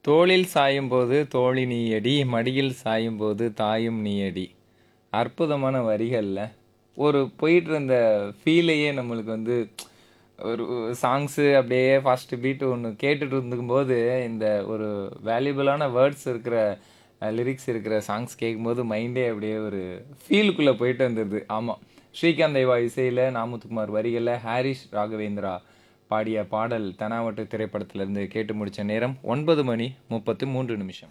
தோளில் சாயும்போது தோழி நீயடி மடியில் சாயும்போது தாயும் நீயடி அற்புதமான வரிகளில் ஒரு போயிட்டு இருந்த ஃபீலையே நம்மளுக்கு வந்து ஒரு சாங்ஸு அப்படியே ஃபர்ஸ்ட் பீட்டு ஒன்று கேட்டுட்டு இருந்துக்கும்போது இந்த ஒரு வேல்யூபிளான வேர்ட்ஸ் இருக்கிற லிரிக்ஸ் இருக்கிற சாங்ஸ் கேட்கும்போது மைண்டே அப்படியே ஒரு ஃபீலுக்குள்ளே போயிட்டு வந்துடுது ஆமாம் ஸ்ரீகாந்த் தேவா இசையில் நாமுத்துக்குமார் வரிகளில் ஹாரிஸ் ராகவேந்திரா பாடிய பாடல் தனாவட்டு திரைப்படத்திலிருந்து கேட்டு முடிச்ச நேரம் ஒன்பது மணி முப்பத்து மூன்று நிமிஷம்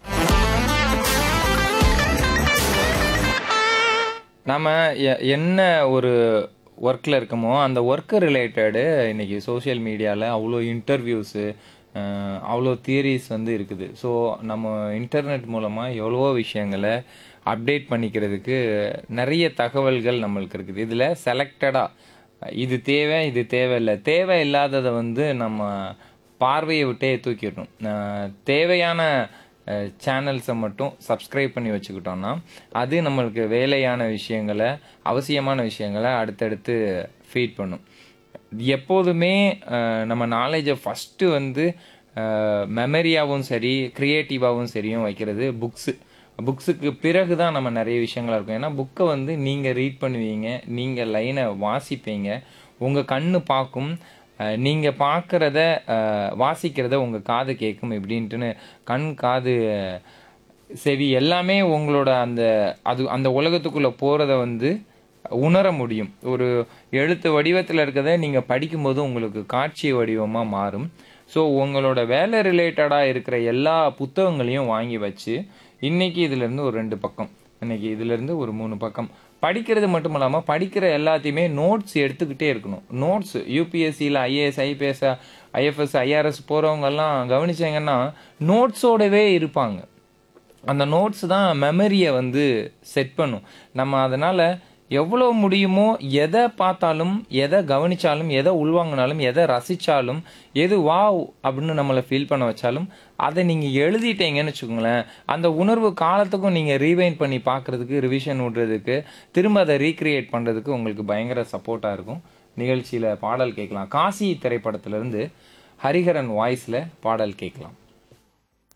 நாம் என்ன ஒரு ஒர்க்கில் இருக்கமோ அந்த ஒர்க்கு ரிலேட்டடு இன்றைக்கி சோஷியல் மீடியாவில் அவ்வளோ இன்டர்வியூஸு அவ்வளோ தியரிஸ் வந்து இருக்குது ஸோ நம்ம இன்டர்நெட் மூலமாக எவ்வளவோ விஷயங்களை அப்டேட் பண்ணிக்கிறதுக்கு நிறைய தகவல்கள் நம்மளுக்கு இருக்குது இதில் செலக்டடாக இது தேவை இது தேவையில்லை தேவை இல்லாததை வந்து நம்ம பார்வையை விட்டே தூக்கிடணும் அஹ் தேவையான சேனல்ஸை மட்டும் சப்ஸ்கிரைப் பண்ணி வச்சுக்கிட்டோம்னா அது நம்மளுக்கு வேலையான விஷயங்களை அவசியமான விஷயங்களை அடுத்தடுத்து ஃபீட் பண்ணும் எப்போதுமே அஹ், நம்ம நாலேஜை ஃபஸ்ட்டு வந்து மெமரியாகவும் சரி க்ரியேட்டிவாகவும் சரியும் வைக்கிறது புக்ஸு புக்ஸுக்கு பிறகு தான் நம்ம நிறைய விஷயங்களா இருக்கும் ஏன்னா புக்கை வந்து நீங்கள் ரீட் பண்ணுவீங்க நீங்கள் லைனை வாசிப்பீங்க உங்கள் கண்ணு பார்க்கும் நீங்கள் பார்க்குறத வாசிக்கிறத உங்கள் காது கேட்கும் இப்படின்ட்டுன்னு கண் காது அஹ், செவி எல்லாமே உங்களோட அந்த அது அந்த உலகத்துக்குள்ளே போகிறத வந்து உணர முடியும் ஒரு எழுத்து வடிவத்தில் இருக்கிறத நீங்கள் படிக்கும்போது உங்களுக்கு காட்சி வடிவமாக மாறும் ஸோ உங்களோட வேலை ரிலேட்டடாக இருக்கிற எல்லா புத்தகங்களையும் வாங்கி வச்சு இன்னைக்கு இதுலேருந்து ஒரு ரெண்டு பக்கம் இன்னைக்கு இதுலேருந்து ஒரு மூணு பக்கம் படிக்கிறது மட்டும் இல்லாமல் படிக்கிற எல்லாத்தையுமே நோட்ஸ் எடுத்துக்கிட்டே இருக்கணும் நோட்ஸ் யூபிஎஸ்சியில் ஐஏஎஸ் ஐபிஎஸ் ஐஎஃப்எஸ் ஐஆர்எஸ் போகிறவங்கெல்லாம் கவனிச்சாங்கன்னா நோட்ஸோடவே இருப்பாங்க அந்த நோட்ஸ் தான் மெமரியை வந்து செட் பண்ணும் நம்ம அதனால் எவ்வளோ முடியுமோ எதை பார்த்தாலும் எதை கவனிச்சாலும் எதை உள்வாங்கினாலும் எதை ரசித்தாலும் எது வாவ் அப்படின்னு நம்மளை ஃபீல் பண்ண வச்சாலும் அதை நீங்கள் எழுதிட்டீங்கன்னு வச்சுக்கோங்களேன் அந்த உணர்வு காலத்துக்கும் நீங்கள் ரீவைண்ட் பண்ணி பார்க்குறதுக்கு ரிவிஷன் விடுறதுக்கு திரும்ப அதை ரீக்ரியேட் பண்ணுறதுக்கு உங்களுக்கு பயங்கர சப்போர்ட்டாக இருக்கும் நிகழ்ச்சியில் பாடல் கேட்கலாம் காசி திரைப்படத்திலிருந்து ஹரிஹரன் வாய்ஸில் பாடல் கேட்கலாம்